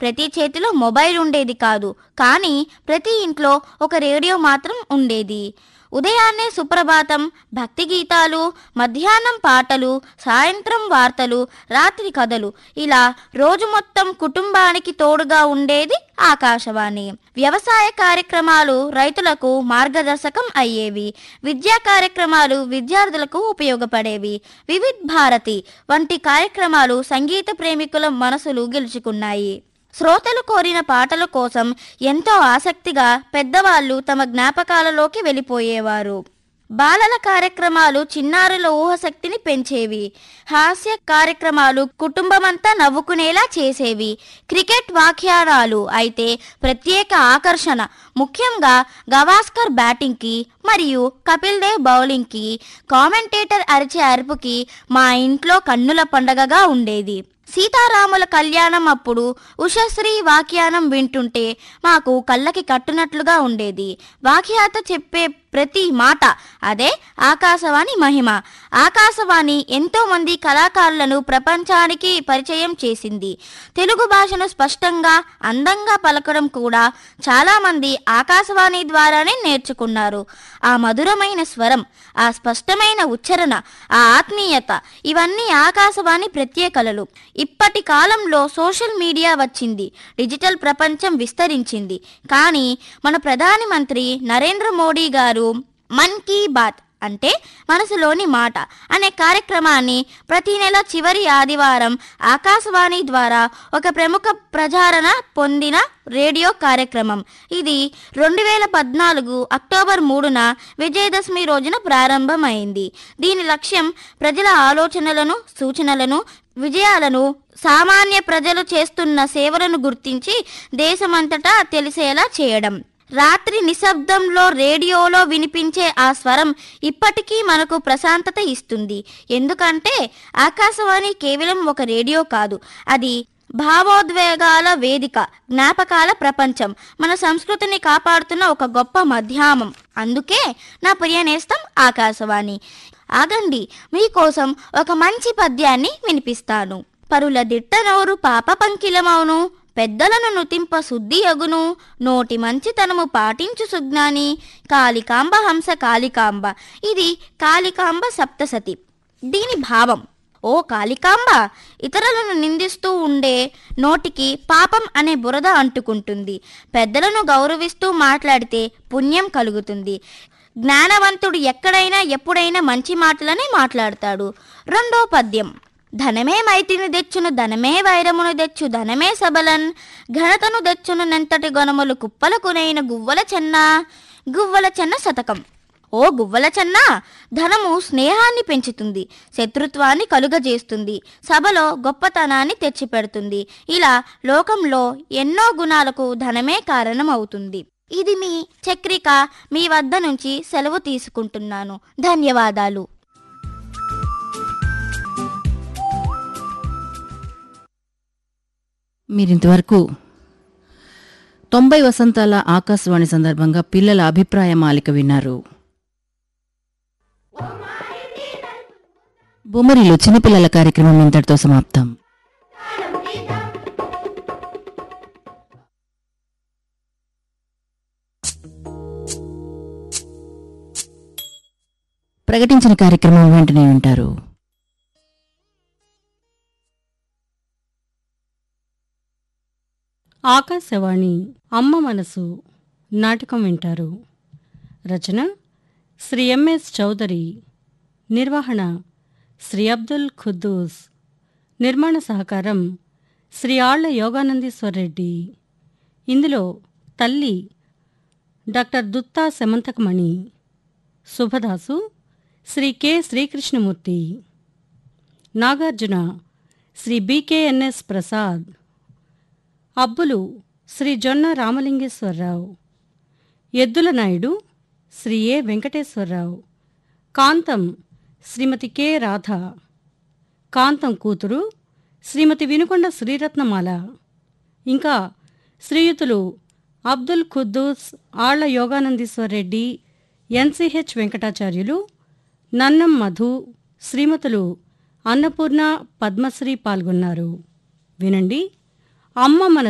ప్రతి చేతిలో మొబైల్ ఉండేది కాదు కానీ ప్రతి ఇంట్లో ఒక రేడియో మాత్రం ఉండేది ఉదయాన్నే సుప్రభాతం భక్తి గీతాలు మధ్యాహ్నం పాటలు సాయంత్రం వార్తలు రాత్రి కథలు ఇలా రోజు మొత్తం కుటుంబానికి తోడుగా ఉండేది ఆకాశవాణి వ్యవసాయ కార్యక్రమాలు రైతులకు మార్గదర్శకం అయ్యేవి విద్యా కార్యక్రమాలు విద్యార్థులకు ఉపయోగపడేవి వివిధ్ భారతి వంటి కార్యక్రమాలు సంగీత ప్రేమికుల మనసులు గెలుచుకున్నాయి శ్రోతలు కోరిన పాటల కోసం ఎంతో ఆసక్తిగా పెద్దవాళ్ళు తమ జ్ఞాపకాలలోకి వెళ్ళిపోయేవారు బాలల కార్యక్రమాలు చిన్నారుల ఊహశక్తిని పెంచేవి హాస్య కార్యక్రమాలు కుటుంబమంతా నవ్వుకునేలా చేసేవి క్రికెట్ వ్యాఖ్యానాలు అయితే ప్రత్యేక ఆకర్షణ ముఖ్యంగా గవాస్కర్ బ్యాటింగ్కి మరియు కపిల్ దేవ్ బౌలింగ్కి కామెంటేటర్ అరిచే అరుపుకి మా ఇంట్లో కన్నుల పండగగా ఉండేది సీతారాముల కళ్యాణం అప్పుడు ఉషశ్రీ వాక్యానం వింటుంటే మాకు కళ్ళకి కట్టునట్లుగా ఉండేది వాక్యాత చెప్పే ప్రతి మాట అదే ఆకాశవాణి మహిమ ఆకాశవాణి ఎంతో మంది కళాకారులను ప్రపంచానికి పరిచయం చేసింది తెలుగు భాషను స్పష్టంగా అందంగా పలకడం కూడా చాలా మంది ఆకాశవాణి ద్వారానే నేర్చుకున్నారు ఆ మధురమైన స్వరం ఆ స్పష్టమైన ఉచ్చారణ ఆ ఆత్మీయత ఇవన్నీ ఆకాశవాణి ప్రత్యేకలలు ఇప్పటి కాలంలో సోషల్ మీడియా వచ్చింది డిజిటల్ ప్రపంచం విస్తరించింది కానీ మన ప్రధాని మంత్రి నరేంద్ర మోడీ గారు మన్ కీ బాత్ అంటే మనసులోని మాట అనే కార్యక్రమాన్ని ప్రతి నెల చివరి ఆదివారం ఆకాశవాణి ద్వారా ఒక ప్రముఖ ప్రచారణ పొందిన రేడియో కార్యక్రమం ఇది రెండు వేల పద్నాలుగు అక్టోబర్ మూడున విజయదశమి రోజున ప్రారంభమైంది దీని లక్ష్యం ప్రజల ఆలోచనలను సూచనలను విజయాలను సామాన్య ప్రజలు చేస్తున్న సేవలను గుర్తించి దేశమంతటా తెలిసేలా చేయడం రాత్రి నిశ్శబ్దంలో రేడియోలో వినిపించే ఆ స్వరం ఇప్పటికీ మనకు ప్రశాంతత ఇస్తుంది ఎందుకంటే ఆకాశవాణి కేవలం ఒక రేడియో కాదు అది భావోద్వేగాల వేదిక జ్ఞాపకాల ప్రపంచం మన సంస్కృతిని కాపాడుతున్న ఒక గొప్ప మధ్యామం అందుకే నా ప్రియ నేస్తం ఆకాశవాణి ఆగండి మీకోసం ఒక మంచి పద్యాన్ని వినిపిస్తాను పరుల దిట్టనోరు పాప పంకిలమౌను పెద్దలను నుతింప శుద్ధి అగును నోటి మంచితనము పాటించు సుజ్ఞాని కాళికాంబ హంస కాళికాంబ ఇది కాళికాంబ సప్తసతి దీని భావం ఓ కాళికాంబ ఇతరులను నిందిస్తూ ఉండే నోటికి పాపం అనే బురద అంటుకుంటుంది పెద్దలను గౌరవిస్తూ మాట్లాడితే పుణ్యం కలుగుతుంది జ్ఞానవంతుడు ఎక్కడైనా ఎప్పుడైనా మంచి మాటలనే మాట్లాడతాడు రెండో పద్యం ధనమే మైతిని తెచ్చును ధనమే వైరమును తెచ్చు ధనమే సబలన్ ఘనతను తెచ్చును నెంతటి గొనములు కుప్పలకునైన గువ్వల చెన్న గువ్వల చెన్న శతకం ఓ గువ్వల చెన్న ధనము స్నేహాన్ని పెంచుతుంది శత్రుత్వాన్ని కలుగజేస్తుంది సభలో గొప్పతనాన్ని తెచ్చిపెడుతుంది ఇలా లోకంలో ఎన్నో గుణాలకు ధనమే కారణం అవుతుంది ఇది మీ చక్రిక మీ వద్ద నుంచి సెలవు తీసుకుంటున్నాను ధన్యవాదాలు మీరింతవరకు తొంభై వసంతాల ఆకాశవాణి సందర్భంగా పిల్లల అభిప్రాయ మాలిక విన్నారు బొమ్మరిలో చిన్నపిల్లల కార్యక్రమం ఇంతటితో సమాప్తం ప్రకటించిన కార్యక్రమం వెంటనే వింటారు ఆకాశవాణి అమ్మ మనసు నాటకం వింటారు రచన శ్రీ ఎంఎస్ చౌదరి నిర్వహణ శ్రీ అబ్దుల్ ఖుద్దూస్ నిర్మాణ సహకారం శ్రీ ఆళ్ల యోగానందీశ్వర్ రెడ్డి ఇందులో తల్లి doctor Dutta Semanthakamani Subhadasu Shri K Srikrishnamurthy Nagarjuna Shri BKNS Prasad Abbulu Shri Jonna Ramalingeswararao Eddula Naidu Shri A Venkateswararao Kantham Shrimati K Radha Kantham కూతురు శ్రీమతి వినుకొండ శ్రీరత్నమాల ఇంకా శ్రీయుతులు అబ్దుల్ ఖుద్దూస్ ఆళ్ల యోగానందీశ్వర్ రెడ్డి ఎన్సిహెచ్ వెంకటాచార్యులు నన్నం మధు శ్రీమతులు అన్నపూర్ణ పద్మశ్రీ పాల్గొన్నారు వినండి అమ్మ మన